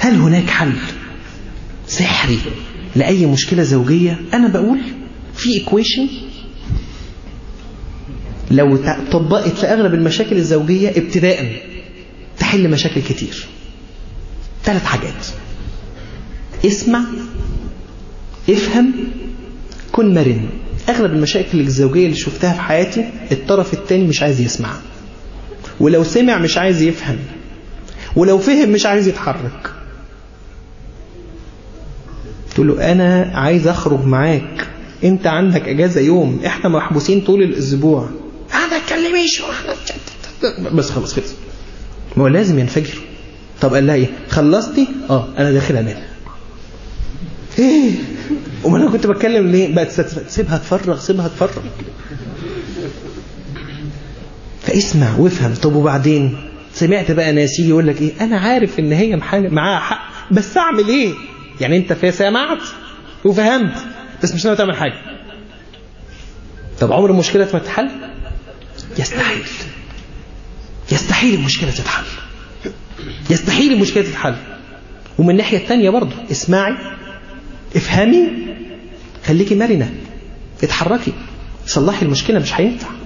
هل هناك حل سحري لأي مشكلة زوجية أنا بقول في إيكويشن لو طبقت في أغلب المشاكل الزوجية ابتداء تحل مشاكل كتير ثلاث حاجات اسمع افهم كن مرن أغلب المشاكل الزوجية اللي شفتها في حياتي الطرف الثاني مش عايز يسمع ولو سمع مش عايز يفهم ولو فهم مش عايز يتحرك تقول له أنا عايز أخرج معاك أنت عندك أجازة يوم إحنا محبوسين طول الأسبوع أنا تكلميش بس خلاص خلص ما هو لازم ينفجر طب قال لها إيه خلصتي اه أنا داخل أنام إيه وما أنا كنت بتكلم ليه بقت سيبها تفرغ سيبها تفرغ فاسمع وافهم طب وبعدين سمعت بقى ناس يجي يقول لك ايه انا عارف ان هي معاها حق بس اعمل ايه يعني انت في سمعت وفهمت بس مش ناوي تعمل حاجه طب عمر المشكله ما تتحل يستحيل يستحيل المشكله تتحل يستحيل المشكله تتحل ومن الناحيه الثانيه برضه اسمعي افهمي خليكي مرنه اتحركي صلحي المشكله مش هينفع